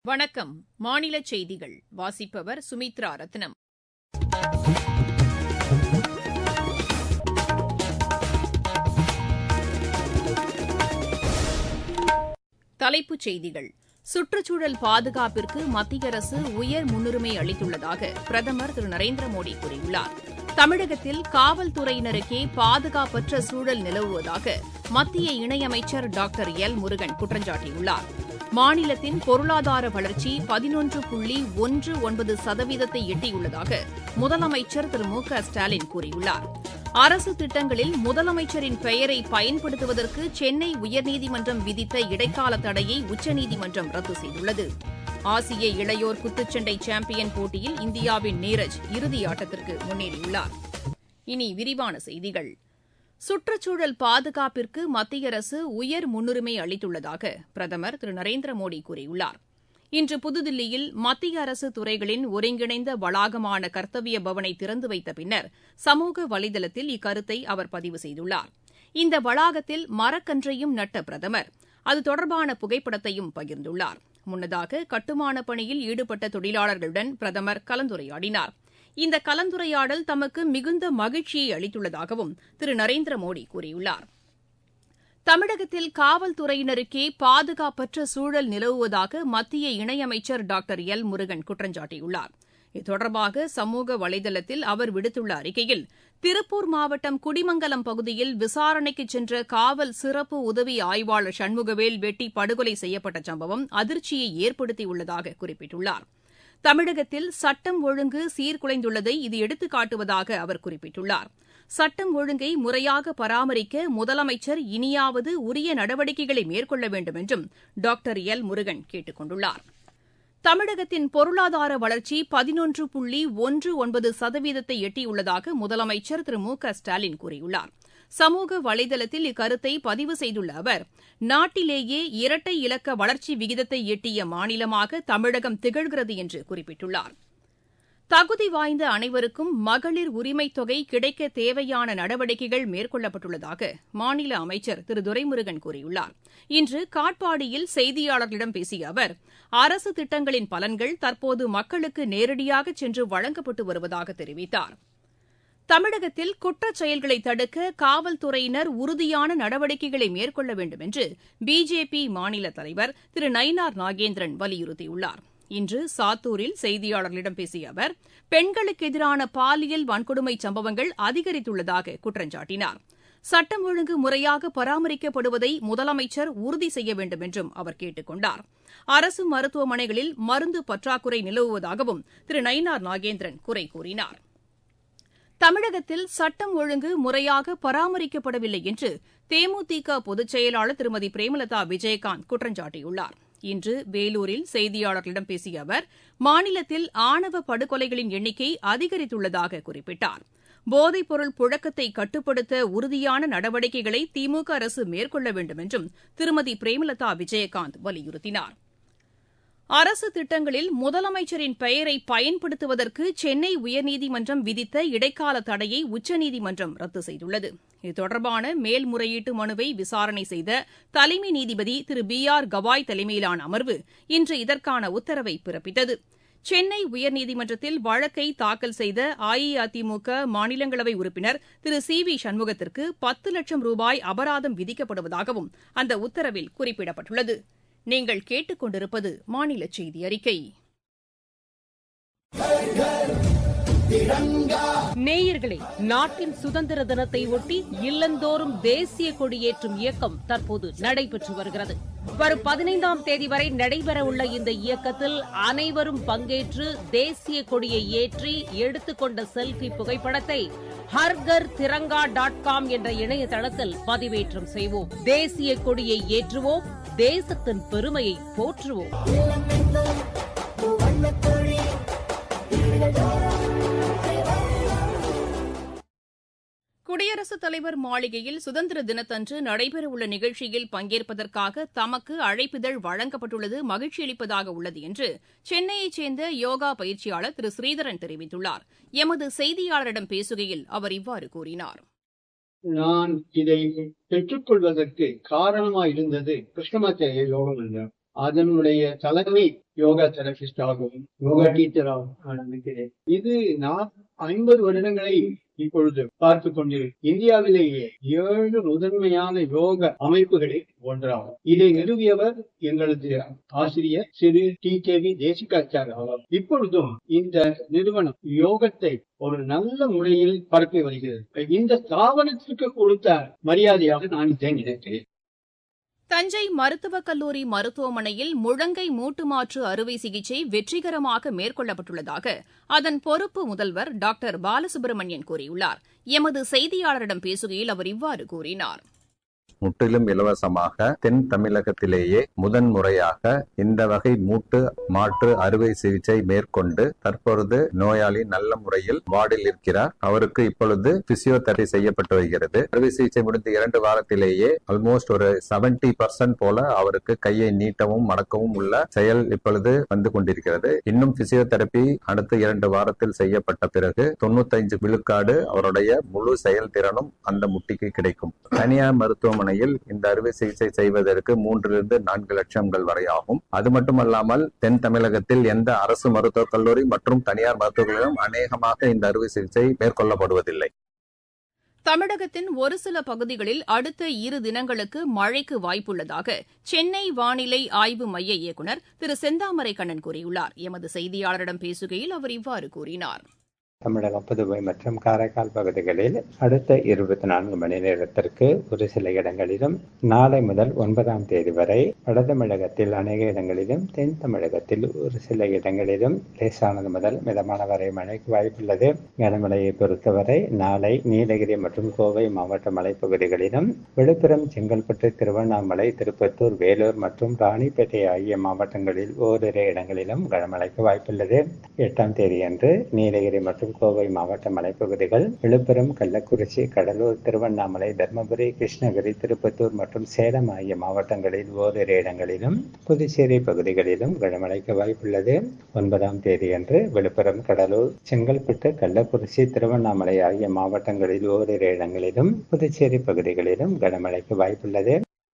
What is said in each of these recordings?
வணக்கம் மாநில செய்திகள் வாசிப்பவர் சுமித்ரா ரத்னம் தலைப்புச் செய்திகள் சுற்றுச்சூழல் பாதுகாப்பிற்கு மத்திய அரசு உயர் முன்னுரிமை அளித்துள்ளதாக பிரதமர் திரு நரேந்திர மோடி கூறியுள்ளார் தமிழகத்தில் காவல்துறையினருக்கே பாதுகாப்பற்ற சூழல் நிலவுவதாக மத்திய இணையமைச்சர் டாக்டர் எல் முருகன் குற்றம் சாட்டியுள்ளார் மாநிலத்தின் பொருளாதார வளர்ச்சி பதினொன்று புள்ளி ஒன்று ஒன்பது சதவீதத்தை எட்டியுள்ளதாக முதலமைச்சர் திரு மு க ஸ்டாலின் கூறியுள்ளார் அரசு திட்டங்களில் முதலமைச்சரின் பெயரை பயன்படுத்துவதற்கு சென்னை உயர்நீதிமன்றம் விதித்த இடைக்கால தடையை உச்சநீதிமன்றம் ரத்து செய்துள்ளது ஆசிய இளையோர் குத்துச்சண்டை சாம்பியன் போட்டியில் இந்தியாவின் நீரஜ் இறுதியாட்டத்திற்கு முன்னேறியுள்ளார் இனி விரிவான செய்திகள் சுற்றுச்சூழல் பாதுகாப்பிற்கு மத்திய அரசு உயர் முன்னுரிமை அளித்துள்ளதாக பிரதமர் திரு நரேந்திர மோடி கூறியுள்ளார் இன்று புதுதில்லியில் மத்திய அரசு துறைகளின் ஒருங்கிணைந்த வளாகமான கர்த்தவ்ய பவனை திறந்து வைத்த பின்னர் சமூக வலைதளத்தில் இக்கருத்தை அவர் பதிவு செய்துள்ளார் இந்த வளாகத்தில் மரக்கன்றையும் நட்ட பிரதமர் அது தொடர்பான புகைப்படத்தையும் பகிர்ந்துள்ளார் முன்னதாக கட்டுமானப் பணியில் ஈடுபட்ட தொழிலாளர்களுடன் பிரதமர் கலந்துரையாடினார் இந்த கலந்துரையாடல் தமக்கு மிகுந்த மகிழ்ச்சியை அளித்துள்ளதாகவும் திரு நரேந்திர மோடி கூறியுள்ளார் தமிழகத்தில் காவல்துறையினருக்கே பாதுகாப்பற்ற சூழல் நிலவுவதாக மத்திய இணையமைச்சர் டாக்டர் எல் முருகன் குற்றம் சாட்டியுள்ளார் இது தொடர்பாக சமூக வலைதளத்தில் அவர் விடுத்துள்ள அறிக்கையில் திருப்பூர் மாவட்டம் குடிமங்கலம் பகுதியில் விசாரணைக்கு சென்ற காவல் சிறப்பு உதவி ஆய்வாளர் சண்முகவேல் வெட்டி படுகொலை செய்யப்பட்ட சம்பவம் அதிர்ச்சியை ஏற்படுத்தியுள்ளதாக குறிப்பிட்டுள்ளார் தமிழகத்தில் சட்டம் ஒழுங்கு சீர்குலைந்துள்ளதை இது எடுத்துக்காட்டுவதாக அவர் குறிப்பிட்டுள்ளார் சட்டம் ஒழுங்கை முறையாக பராமரிக்க முதலமைச்சர் இனியாவது உரிய நடவடிக்கைகளை மேற்கொள்ள வேண்டும் என்றும் டாக்டர் எல் முருகன் கேட்டுக் கொண்டுள்ளார் தமிழகத்தின் பொருளாதார வளர்ச்சி பதினொன்று புள்ளி ஒன்று ஒன்பது சதவீதத்தை எட்டியுள்ளதாக முதலமைச்சர் திரு மு க ஸ்டாலின் கூறியுள்ளார் சமூக வலைதளத்தில் இக்கருத்தை பதிவு செய்துள்ள அவர் நாட்டிலேயே இரட்டை இலக்க வளர்ச்சி விகிதத்தை எட்டிய மாநிலமாக தமிழகம் திகழ்கிறது என்று குறிப்பிட்டுள்ளார் தகுதி வாய்ந்த அனைவருக்கும் மகளிர் உரிமைத் தொகை கிடைக்க தேவையான நடவடிக்கைகள் மேற்கொள்ளப்பட்டுள்ளதாக மாநில அமைச்சர் திரு துரைமுருகன் கூறியுள்ளார் இன்று காட்பாடியில் செய்தியாளர்களிடம் பேசிய அவர் அரசு திட்டங்களின் பலன்கள் தற்போது மக்களுக்கு நேரடியாக சென்று வழங்கப்பட்டு வருவதாக தெரிவித்தார் தமிழகத்தில் குற்றச் செயல்களை தடுக்க காவல்துறையினர் உறுதியான நடவடிக்கைகளை மேற்கொள்ள வேண்டும் என்று பிஜேபி மாநில தலைவர் திரு நயினார் நாகேந்திரன் வலியுறுத்தியுள்ளார் இன்று சாத்தூரில் செய்தியாளர்களிடம் பேசிய அவர் பெண்களுக்கு எதிரான பாலியல் வன்கொடுமை சம்பவங்கள் அதிகரித்துள்ளதாக குற்றம் சாட்டினார் சட்டம் ஒழுங்கு முறையாக பராமரிக்கப்படுவதை முதலமைச்சர் உறுதி செய்ய வேண்டும் என்றும் அவர் கேட்டுக் கொண்டார் அரசு மருத்துவமனைகளில் மருந்து பற்றாக்குறை நிலவுவதாகவும் திரு நயினார் நாகேந்திரன் குறை கூறினார் தமிழகத்தில் சட்டம் ஒழுங்கு முறையாக பராமரிக்கப்படவில்லை என்று தேமுதிக பொதுச் செயலாளர் திருமதி பிரேமலதா விஜயகாந்த் குற்றம் சாட்டியுள்ளார் இன்று வேலூரில் செய்தியாளர்களிடம் பேசிய அவர் மாநிலத்தில் ஆணவ படுகொலைகளின் எண்ணிக்கை அதிகரித்துள்ளதாக குறிப்பிட்டார் போதைப்பொருள் புழக்கத்தை கட்டுப்படுத்த உறுதியான நடவடிக்கைகளை திமுக அரசு மேற்கொள்ள வேண்டும் என்றும் திருமதி பிரேமலதா விஜயகாந்த் வலியுறுத்தினார் அரசு திட்டங்களில் முதலமைச்சரின் பெயரை பயன்படுத்துவதற்கு சென்னை உயர்நீதிமன்றம் விதித்த இடைக்கால தடையை உச்சநீதிமன்றம் ரத்து செய்துள்ளது இது தொடர்பான மேல்முறையீட்டு மனுவை விசாரணை செய்த தலைமை நீதிபதி திரு பி ஆர் கவாய் தலைமையிலான அமர்வு இன்று இதற்கான உத்தரவை பிறப்பித்தது சென்னை உயர்நீதிமன்றத்தில் வழக்கை தாக்கல் செய்த அஇஅதிமுக மாநிலங்களவை உறுப்பினர் திரு சி வி சண்முகத்திற்கு பத்து லட்சம் ரூபாய் அபராதம் விதிக்கப்படுவதாகவும் அந்த உத்தரவில் குறிப்பிடப்பட்டுள்ளது நீங்கள் கேட்டுக்கொண்டிருப்பது மாநில செய்தி அறிக்கை நேயர்களே நாட்டின் சுதந்திர தினத்தை ஒட்டி இல்லந்தோறும் தேசிய கொடியேற்றும் இயக்கம் தற்போது நடைபெற்று வருகிறது வரும் பதினைந்தாம் தேதி வரை நடைபெறவுள்ள இந்த இயக்கத்தில் அனைவரும் பங்கேற்று தேசிய கொடியை ஏற்றி எடுத்துக்கொண்ட செல்பி புகைப்படத்தை ஹர்கர் திரங்கா டாட் காம் என்ற இணையதளத்தில் பதிவேற்றம் செய்வோம் தேசிய கொடியை ஏற்றுவோம் தேசத்தின் பெருமையை போற்றுவோம் குடியரசுத் தலைவர் மாளிகையில் சுதந்திர தினத்தன்று நடைபெறவுள்ள நிகழ்ச்சியில் பங்கேற்பதற்காக தமக்கு அழைப்பிதழ் வழங்கப்பட்டுள்ளது மகிழ்ச்சியளிப்பதாக உள்ளது என்று சென்னையைச் சேர்ந்த யோகா பயிற்சியாளர் திரு ஸ்ரீதரன் தெரிவித்துள்ளார் எமது செய்தியாளரிடம் பேசுகையில் அவர் இவ்வாறு கூறினார் நான் இதை பெற்றுக்கொள்வதற்கு காரணமா இருந்தது கிருஷ்ணமாச்சாரிய யோகம் என்றார் அதனுடைய தலைமை யோகா தெரபிஸ்ட் ஆகவும் யோகா டீச்சராகவும் நான் நினைக்கிறேன் இது நான் ஐம்பது வருடங்களை இப்பொழுது பார்த்து கொண்டு இந்தியாவிலேயே ஏழு முதன்மையான யோக அமைப்புகளில் ஒன்றாகும் இதை நிறுவியவர் எங்களது ஆசிரியர் Thiru T K V Desikachar அவர் இப்பொழுதும் இந்த நிறுவனம் யோகத்தை ஒரு நல்ல முறையில் பரப்பி வருகிறது இந்த ஸ்தாபனத்திற்கு கொடுத்த மரியாதையாக நான் இதை நினைக்கிறேன் தஞ்சை மருத்துவக் கல்லூரி மருத்துவமனையில் முழங்கை மூட்டு மாற்று அறுவை சிகிச்சை வெற்றிகரமாக மேற்கொள்ளப்பட்டுள்ளதாக அதன் பொறுப்பு முதல்வர் டாக்டர் பாலசுப்ரமணியன் கூறியுள்ளார் எமது செய்தியாளரிடம் பேசுகையில் அவர் இவ்வாறு கூறினார் முற்றிலும் இலவசமாக தென் தமிழகத்திலேயே முதன் முறையாக இந்த வகை மூட்டு மாற்று அறுவை சிகிச்சை மேற்கொண்டு தற்பொழுது நோயாளி நல்ல முறையில் வார்டில் இருக்கிறார் அவருக்கு இப்பொழுது பிசியோதெரபி செய்யப்பட்டு வருகிறது அறுவை சிகிச்சை முடிந்த இரண்டு வாரத்திலேயே ஆல்மோஸ்ட் ஒரு செவன்டி பர்சன்ட் போல அவருக்கு கையை நீட்டவும் மடக்கவும் உள்ள செயல் இப்பொழுது வந்து கொண்டிருக்கிறது இன்னும் பிசியோதெரபி அடுத்த இரண்டு வாரத்தில் செய்யப்பட்ட பிறகு தொண்ணூத்தைந்து விழுக்காடு அவருடைய முழு செயல்திறனும் அந்த முட்டிக்கு கிடைக்கும் தனியார் மருத்துவமனை இந்த அறுவை சிகிச்சை செய்வதற்கு மூன்றிலிருந்து நான்கு லட்சங்கள் வரை ஆகும் அது மட்டுமல்லாமல் தென் தமிழகத்தில் எந்த அரசு மருத்துவக் கல்லூரி மற்றும் தனியார் மருத்துவர்களிலும் அநேகமாக இந்த அறுவை சிகிச்சை மேற்கொள்ளப்படுவதில்லை தமிழகத்தின் ஒரு சில பகுதிகளில் அடுத்த இரு தினங்களுக்கு மழைக்கு வாய்ப்புள்ளதாக சென்னை வானிலை ஆய்வு மைய இயக்குநர் திரு செந்தாமரை கண்ணன் கூறியுள்ளார் எமது செய்தியாளரிடம் பேசுகையில் அவர் இவ்வாறு கூறினார் தமிழகம் புதுவை மற்றும் காரைக்கால் பகுதிகளில் அடுத்த இருபத்தி நான்கு மணி நேரத்திற்கு ஒரு சில இடங்களிலும் நாளை முதல் ஒன்பதாம் தேதி வரை வட தமிழகத்தில் அநேக இடங்களிலும் தென் தமிழகத்தில் ஒரு சில இடங்களிலும் லேசானது முதல் மிதமான வரை மழைக்கு வாய்ப்புள்ளது கனமழையை பொறுத்தவரை நாளை நீலகிரி மற்றும் கோவை மாவட்ட மலைப்பகுதிகளிலும் விழுப்புரம் செங்கல்பட்டு திருவண்ணாமலை திருப்பத்தூர் வேலூர் மற்றும் ராணிப்பேட்டை ஆகிய மாவட்டங்களில் ஓரிரு இடங்களிலும் கனமழைக்கு வாய்ப்புள்ளது எட்டாம் தேதியன்று நீலகிரி மற்றும் கோவை மாவட்ட மலைப்பகுதிகள் விழுப்புரம் கள்ளக்குறிச்சி கடலூர் திருவண்ணாமலை தருமபுரி கிருஷ்ணகிரி திருப்பத்தூர் மற்றும் சேலம் ஆகிய மாவட்டங்களில் ஓரிரு இடங்களிலும் புதுச்சேரி பகுதிகளிலும் கனமழைக்கு வாய்ப்புள்ளது ஒன்பதாம் தேதியன்று விழுப்புரம் கடலூர் செங்கல்பட்டு கள்ளக்குறிச்சி திருவண்ணாமலை ஆகிய மாவட்டங்களில் ஓரிரு இடங்களிலும் புதுச்சேரி பகுதிகளிலும் கனமழைக்கு வாய்ப்புள்ளது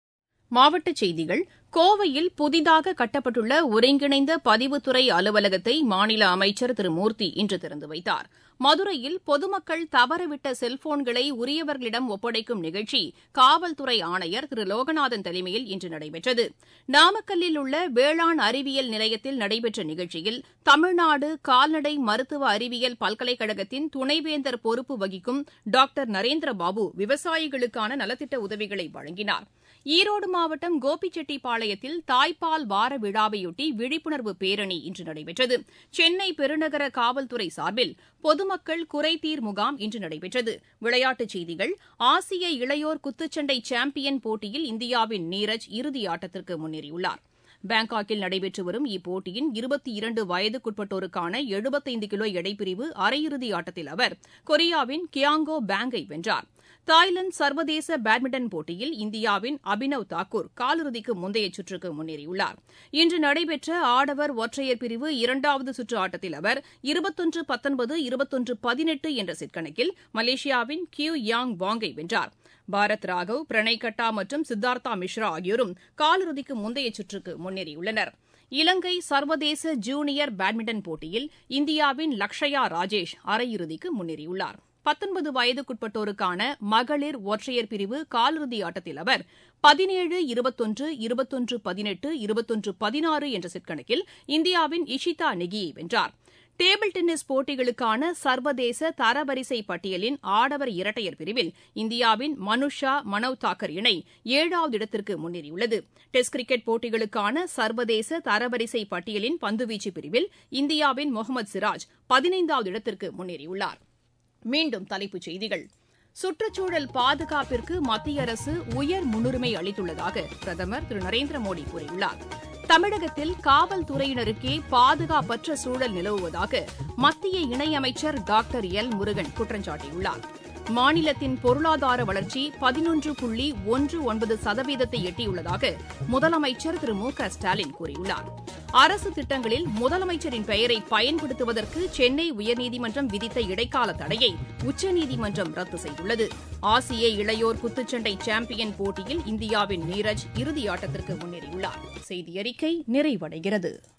மாவட்டச் செய்திகள் கோவையில் புதிதாக கட்டப்பட்டுள்ள ஒருங்கிணைந்த பதிவுத்துறை அலுவலகத்தை மாநில அமைச்சர் திரு மூர்த்தி இன்று திறந்து வைத்தார் மதுரையில் பொதுமக்கள் தவறவிட்ட செல்போன்களை உரியவர்களிடம் ஒப்படைக்கும் நிகழ்ச்சி காவல்துறை ஆணையர் திரு லோகநாதன் தலைமையில் இன்று நடைபெற்றது நாமக்கல்லில் உள்ள வேளாண் அறிவியல் நிலையத்தில் நடைபெற்ற நிகழ்ச்சியில் தமிழ்நாடு கால்நடை மருத்துவ அறிவியல் பல்கலைக்கழகத்தின் துணைவேந்தர் பொறுப்பு வகிக்கும் டாக்டர் நரேந்திரபாபு விவசாயிகளுக்கான நலத்திட்ட உதவிகளை வழங்கினார் ஈரோடு மாவட்டம் கோபிச்செட்டிப்பாளையத்தில் தாய்ப்பால் வார விழாவையொட்டி விழிப்புணர்வு பேரணி இன்று நடைபெற்றது சென்னை பெருநகர காவல்துறை சார்பில் பொதுமக்கள் குறைதீர் முகாம் இன்று நடைபெற்றது விளையாட்டுச் செய்திகள் ஆசிய இளையோர் குத்துச்சண்டை சாம்பியன் போட்டியில் இந்தியாவின் நீரஜ் இறுதி ஆட்டத்திற்கு முன்னேறியுள்ளார் பாங்காக்கில் நடைபெற்று வரும் இப்போட்டியின் இருபத்தி இரண்டு வயதுக்குட்பட்டோருக்கான எழுபத்தைந்து கிலோ எடைப்பிரிவு அரையிறுதி ஆட்டத்தில் அவர் கொரியாவின் கியாங்கோ பேங்கை வென்றார் தாய்லாந்து சர்வதேச பேட்மிண்டன் போட்டியில் இந்தியாவின் அபினவ் தாக்கூர் காலிறுதிக்கு முந்தைய சுற்றுக்கு முன்னேறியுள்ளார் இன்று நடைபெற்ற ஆடவர் ஒற்றையர் பிரிவு இரண்டாவது சுற்று ஆட்டத்தில் அவர் இருபத்தொன்று பத்தொன்பது இருபத்தொன்று பதினெட்டு என்ற செட் கணக்கில் மலேசியாவின் கியூ யாங் வாங்கை வென்றார் பாரத் ராகவ் பிரணய் கட்டா மற்றும் சித்தார்த்தா மிஸ்ரா ஆகியோரும் காலிறுதிக்கு முந்தைய சுற்றுக்கு முன்னேறியுள்ளனர் இலங்கை சர்வதேச ஜூனியர் பேட்மிண்டன் போட்டியில் இந்தியாவின் லக்ஷயா ராஜேஷ் அரையிறுதிக்கு முன்னேறியுள்ளார் பத்தொன்பது வயதுக்குட்பட்டோருக்கான மகளிர் ஒற்றையர் பிரிவு காலிறுதி ஆட்டத்தில் அவர் பதினேழு இருபத்தொன்று இருபத்தொன்று பதினெட்டு இருபத்தொன்று பதினாறு என்ற செட் கணக்கில் இந்தியாவின் இஷிதா நெகியை வென்றார் டேபிள் டென்னிஸ் போட்டிகளுக்கான சர்வதேச தரவரிசை பட்டியலின் ஆடவர் இரட்டையர் பிரிவில் இந்தியாவின் மனுஷா மனவ் தாக்கர் இணை ஏழாவது இடத்திற்கு முன்னேறியுள்ளது டெஸ்ட் கிரிக்கெட் போட்டிகளுக்கான சர்வதேச தரவரிசை பட்டியலின் பந்துவீச்சு பிரிவில் இந்தியாவின் முகமது சிராஜ் பதினைந்தாவது இடத்திற்கு முன்னேறியுள்ளார் மீண்டும் தலைப்புச் செய்திகள் சுற்றுச்சூழல் பாதுகாப்பிற்கு மத்திய அரசு உயர் முன்னுரிமை அளித்துள்ளதாக பிரதமர் திரு நரேந்திர மோடி கூறியுள்ளார் தமிழகத்தில் காவல்துறையினருக்கே பாதுகாப்பற்ற சூழல் நிலவுவதாக மத்திய இணையமைச்சர் டாக்டர் எல் முருகன் குற்றம் சாட்டியுள்ளார் மாநிலத்தின் பொருளாதார வளர்ச்சி பதினொன்று புள்ளி ஒன்று ஒன்பது சதவீதத்தை எட்டியுள்ளதாக முதலமைச்சர் திரு மு க ஸ்டாலின் கூறியுள்ளார் அரசு திட்டங்களில் முதலமைச்சரின் பெயரை பயன்படுத்துவதற்கு சென்னை உயர்நீதிமன்றம் விதித்த இடைக்கால தடையை உச்சநீதிமன்றம் ரத்து செய்துள்ளது ஆசிய இளையோர் குத்துச்சண்டை சாம்பியன் போட்டியில் இந்தியாவின் நீரஜ் இறுதியாட்டத்திற்கு முன்னேறியுள்ளார் செய்தியறிக்கை நிறைவடைகிறது